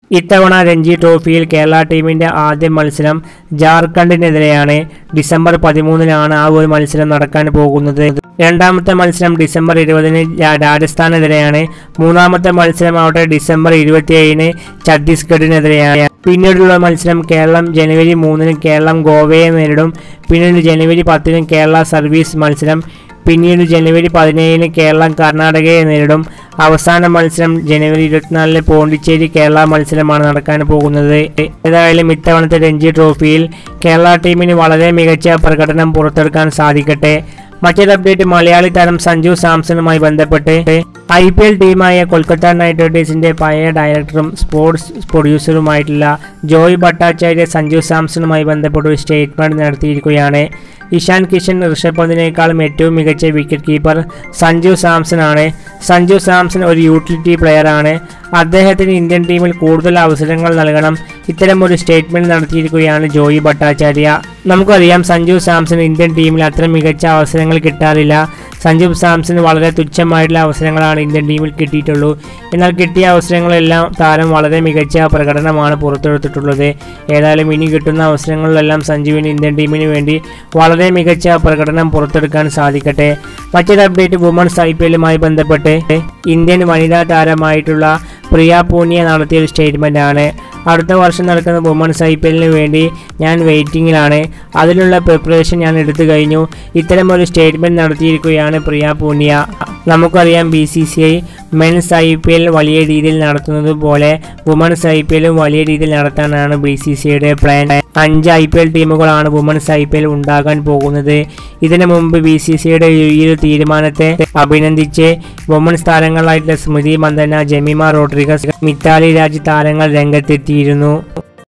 ഇത്തവണ രഞ്ജി ട്രോഫിയിൽ കേരള ടീമിന്റെ ആദ്യ മത്സരം ജാർഖണ്ഡിനെതിരെയാണ് ഡിസംബർ പതിമൂന്നിനാണ് ആ ഒരു മത്സരം നടക്കാൻ പോകുന്നത് രണ്ടാമത്തെ മത്സരം ഡിസംബർ ഇരുപതിന് രാ- രാജസ്ഥാനെതിരെയാണ് മൂന്നാമത്തെ മത്സരം ആവട്ടെ ഡിസംബർ ഇരുപത്തിയേഴിന് ഛത്തീസ്ഗഡിനെതിരെയാണ് പിന്നീടുള്ള മത്സരം കേരളം ജനുവരി മൂന്നിന് കേരളം ഗോവയെ നേരിടും പിന്നീട് ജനുവരി പത്തിന് കേരള സർവീസ് മത്സരം പിന്നീട് ജനുവരി പതിനേഴിന് കേരളം കർണാടകയെ നേരിടും അവസാന മത്സരം ജനുവരി ഇരുപത്തിനാലിന് പോണ്ടിച്ചേരി കേരള മത്സരമാണ് നടക്കാൻ പോകുന്നത് ഏതായാലും ഇത്തവണത്തെ രഞ്ജി ട്രോഫിയിൽ കേരള ടീമിന് വളരെ മികച്ച പ്രകടനം പുറത്തെടുക്കാൻ സാധിക്കട്ടെ മറ്റൊരു അപ്ഡേറ്റ് മലയാളി താരം സഞ്ജു സാംസണുമായി ബന്ധപ്പെട്ട് ഐ പി എൽ ടീമായ കൊൽക്കത്ത നൈറ്റ് റൈഡേഴ്സിന്റെ പഴയ ഡയറക്ടറും സ്പോർട്സ് പ്രൊഡ്യൂസറുമായിട്ടുള്ള ജോയ് ഭട്ടാചാര്യ സഞ്ജു സാംസണുമായി ബന്ധപ്പെട്ട് ഒരു സ്റ്റേറ്റ്മെന്റ് നടത്തിയിരിക്കുകയാണ് ഇഷാൻ കിഷൻ ഋഷഭ് പന്തിനേക്കാളും ഏറ്റവും മികച്ച വിക്കറ്റ് കീപ്പർ സഞ്ജു സാംസൺ ആണ് സഞ്ജു സാംസൺ ഒരു യൂട്ടിലിറ്റി പ്ലെയറാണ് അദ്ദേഹത്തിന് ഇന്ത്യൻ ടീമിൽ കൂടുതൽ അവസരങ്ങൾ നൽകണം ഇത്തരം ഒരു സ്റ്റേറ്റ്മെന്റ് നടത്തിയിരിക്കുകയാണ് ജോയി ഭട്ടാചാര്യ നമുക്കറിയാം സഞ്ജു സാംസൺ ഇന്ത്യൻ ടീമിൽ അത്ര മികച്ച അവസരങ്ങൾ കിട്ടാറില്ല സഞ്ജു സാംസൺ വളരെ തുച്ഛമായിട്ടുള്ള അവസരങ്ങളാണ് ഇന്ത്യൻ ടീമിൽ കിട്ടിയിട്ടുള്ളൂ എന്നാൽ കിട്ടിയ അവസരങ്ങളെല്ലാം താരം വളരെ മികച്ച പ്രകടനമാണ് പുറത്തെടുത്തിട്ടുള്ളത് ഏതായാലും ഇനി കിട്ടുന്ന അവസരങ്ങളിലെല്ലാം സഞ്ജുവിന് ഇന്ത്യൻ ടീമിന് വേണ്ടി വളരെ മികച്ച പ്രകടനം പുറത്തെടുക്കാൻ സാധിക്കട്ടെ മറ്റൊരു അപ്ഡേറ്റ് വുമൺസ് ഐ പി എല്ലുമായി ബന്ധപ്പെട്ട് ഇന്ത്യൻ വനിതാ താരമായിട്ടുള്ള പ്രിയ പൂനിയ നടത്തിയ ഒരു സ്റ്റേറ്റ്മെൻ്റ് ആണ് അടുത്ത വർഷം നടക്കുന്ന വുമൺസ് ഐ പി എല്ലിന് വേണ്ടി ഞാൻ വെയിറ്റിങ്ങിലാണ് അതിനുള്ള പ്രിപ്പറേഷൻ ഞാൻ എടുത്തു കഴിഞ്ഞു ഇത്തരം ഒരു സ്റ്റേറ്റ്മെൻറ്റ് നടത്തിയിരിക്കുകയാണ് പ്രിയ പൂനിയ നമുക്കറിയാം B C C I men's I P L വലിയ രീതിയിൽ നടത്തുന്നത് പോലെ വുമൺസ് ഐ പി എല്ലും വലിയ രീതിയിൽ നടത്താനാണ് ബി സി സി ഐയുടെ പ്ലാൻ അഞ്ച് ഐ പി എൽ ടീമുകളാണ് വുമൺസ് ഐ പി എൽ ഉണ്ടാകാൻ പോകുന്നത് ഇതിനു മുമ്പ് ബി സി സി ഐയുടെ ഈ ഒരു തീരുമാനത്തെ അഭിനന്ദിച്ച് വുമൺസ് താരങ്ങളായിട്ടുള്ള സ്മൃതി മന്ദന ജമീമ റോഡ്രിഗസ് മിത്താലി രാജ് താരങ്ങൾ രംഗത്തെത്തിയിരുന്നു